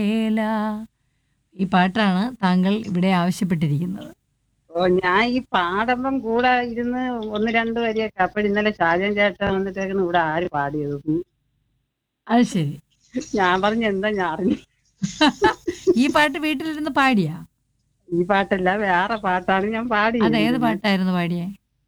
വേല ഈ പാട്ടാണ് താങ്കൾ ഇവിടെ ആവശ്യപ്പെട്ടിരിക്കുന്നത് ഓ ഞാൻ ഈ പാടുമ്പം കൂടെ ഇരുന്ന് ഒന്ന് രണ്ട് വരിയൊക്കെ അപ്പോൾ ഇന്നലെ ഷാജൻ ചേട്ടൻ വന്നിട്ടേക്കുന്നു ഇവിടെ ആര് പാടിയത് അത് ശരി ഞാൻ പറഞ്ഞു എന്താ ഞാൻ അറിഞ്ഞു ഈ പാട്ട് വീട്ടിലിരുന്ന് പാടിയാ ഈ പാട്ടല്ല വേറെ പാട്ടാണ് ഞാൻ അത് പാടിയത് ഏത് പാട്ടായിരുന്നു പാടിയേ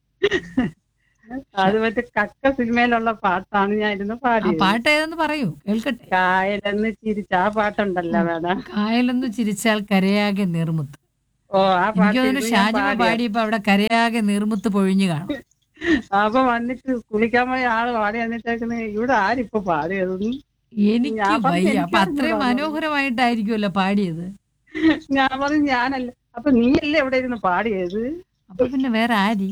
അത് മറ്റേ കക്ക സിനിമയിലുള്ള പാട്ടാണ് ഞാൻ ഇരുന്ന് ആ പാടിയത് പാട്ട് ഏതെന്ന് പറയൂ കേൾക്കട്ടെ കായലെന്ന് ചിരിച്ച ആ പാട്ടുണ്ടല്ലോ വേണം കായലൊന്നു ചിരിച്ചാൽ കരയാകെ നീർമുത്ത് ഓ ആ എനിക്ക് പാട്ട് തോന്നുന്നു ഇരുന്ന് ഞാൻ ഷാജിമ പാടിയത്. പാടിയപ്പോ അവിടെ കരയാകെ നീർമുത്ത് പൊഴിഞ്ഞു കാണും അപ്പൊ വന്നിട്ട് കുളിക്കാൻ പോയ ആള് പാടി വന്നിട്ടേക്കുന്ന ഇവിടെ ആരിപ്പൊ പാടിയതെന്ന് എനിക്ക് ഞാൻ പറഞ്ഞു, വയ്യ അപ്പൊ എനിക്കറിഞ്ഞൂടാ അത്രയും എന്ന്. മനോഹരമായിട്ടായിരിക്കുമല്ലോ പാടിയത് ഞാൻ പറഞ്ഞു ഞാനല്ല അപ്പൊ നീയല്ലേ എവിടെ ഇരുന്ന് പാടിയത് അപ്പൊ പിന്നെ വേറെ ആരി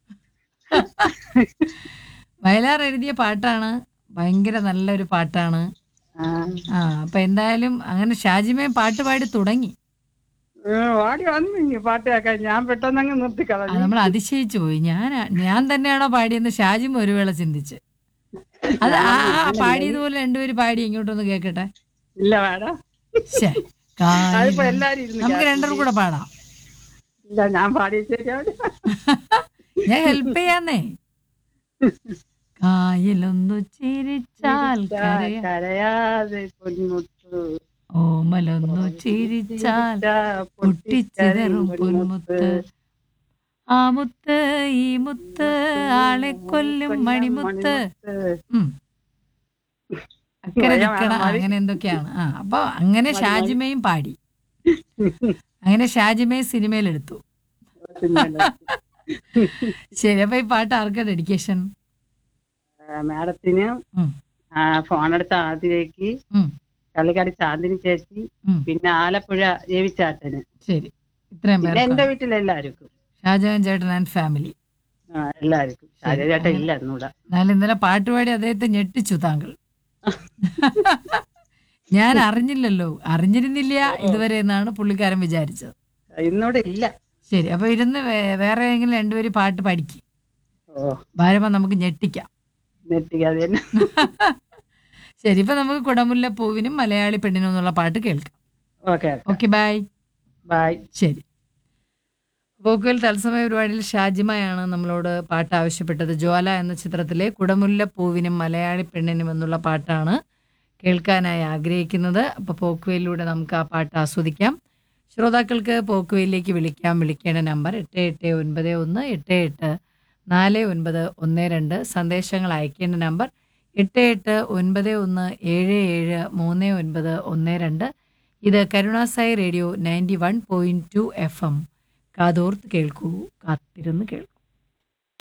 വയലാർ എഴുതിയ പാട്ടാണ് ഭയങ്കര നല്ലൊരു പാട്ടാണ് ആ, ആ അപ്പൊ എന്തായാലും അങ്ങനെ ഷാജിമയും പാട്ട് പാടി തുടങ്ങി ഏ, പാടി വന്നു ഇനി പാട്ട് കേൾക്കാൻ ഞാൻ പെട്ടെന്നങ്ങ് നിർത്തി ആ, കളഞ്ഞു നമ്മൾ അതിശയിച്ചു പോയി ഞാൻ ഞാൻ തന്നെയാണോ പാടിയെന്ന് ഷാജിമ ഒരു വേള ചിന്തിച്ച് അത് ആ ആ പാടിയതുപോലെ രണ്ടുപേരും പാടി ഇങ്ങോട്ടൊന്ന് കേക്കട്ടെ ഇല്ല വേണം ശ്ശേ, കായൽ. അതിപ്പോ എല്ലാരും ഇരുന്ന് നമുക്ക് കേൾക്കും. രണ്ടും കൂടെ പാടാം ഇല്ല ഞാൻ പാടി ശരിയാവില്ല ഞാൻ ഹെൽപ്പ് ചെയ്യാന്നേ കായലൊന്നു ചിരിച്ചാൽ കരയ കരയാതെ പൊന്മുത്ത് ഓമലൊന്നു ചിരിച്ചാൽ പൊട്ടിച്ചിതറും പൊന്മുത്ത് ആ മുത്ത് ഈ മുത്ത് ആളെ കൊല്ലും മണിമുത്ത് ഉം. അക്കരെ നിക്കണം അങ്ങനെ എന്തൊക്കെയാണ് ആ അപ്പൊ അങ്ങനെ ഷാജിമയും പാടി അങ്ങനെ ഷാജിമയും സിനിമയിലെടുത്തു ശരി അപ്പൊ ഈ പാട്ട് ആർക്കാ ഡെഡിക്കേഷൻ മാഡത്തിന് ഉം. ഫോണെടുത്ത ആദ്യത്തേക്ക് ഉം. കളിക്കാടി ചാന്ദിനി ചേച്ചി ഉം. പിന്നെ ആലപ്പുഴ രവിച്ചാട്ടന് ശരി ഇത്രയും പിന്നെ പേർ എന്റെ വീട്ടിലെല്ലാവർക്കും ഷാജഹാൻ ചേട്ടൻ ആൻഡ് ഫാമിലി ആ, എല്ലാവർക്കും ശരി. ചേട്ടൻ ഇല്ല എന്നൂടെ എന്നാലും ഇന്നലെ പാട്ട് പാടി അദ്ദേഹത്തെ ഞെട്ടിച്ചു താങ്കൾ ഞാൻ അറിഞ്ഞില്ലല്ലോ അറിഞ്ഞിരുന്നില്ല ഇതുവരെ എന്നാണ് പുള്ളിക്കാരൻ വിചാരിച്ചത് ഇന്നൂടെ ഇല്ല ശരി അപ്പൊ ഇരുന്ന് വേ- വേറെ ഏതെങ്കിലും രണ്ടുപേരും പാട്ട് പഠിക്കും ഓ ഭാരമ നമുക്ക് ഞെട്ടിക്കാം നെറ്റിക്കാതെ തന്നെ ശരി ഇപ്പൊ നമുക്ക് കുടമുല്ല പൂവിനും മലയാളി പെണ്ണിനും എന്നുള്ള പാട്ട് കേൾക്കാം ഓക്കെ ഓക്കെ ബൈ ബൈ ശരി പോക്കുവൽ തത്സമയ പരിപാടിയിൽ ഷാജിമയാണ് നമ്മളോട് പാട്ട് ആവശ്യപ്പെട്ടത് ജ്വാല എന്ന ചിത്രത്തിലെ കുടമുല്ല പൂവിനും മലയാളി പെണ്ണിനും എന്നുള്ള പാട്ടാണ് കേൾക്കാനായി ആഗ്രഹിക്കുന്നത് അപ്പോൾ പോക്കുവയിലൂടെ നമുക്ക് ആ പാട്ട് ആസ്വദിക്കാം ശ്രോതാക്കൾക്ക് പോക്കുവയിലേക്ക് വിളിക്കാം വിളിക്കേണ്ട നമ്പർ എട്ട് എട്ട് ഒൻപത് ഒന്ന് എട്ട് എട്ട് നാല് ഒൻപത് ഒന്ന് രണ്ട് സന്ദേശങ്ങൾ അയക്കേണ്ട നമ്പർ എട്ട് എട്ട് ഒൻപത് ഒന്ന് ഏഴ് ഏഴ് മൂന്ന് ഒൻപത് ഒന്ന് രണ്ട് ഇത് Karunasai radio ninety one point two F M കാതോർത്ത് കേൾക്കൂ കാത്തിരുന്ന് കേൾക്കൂ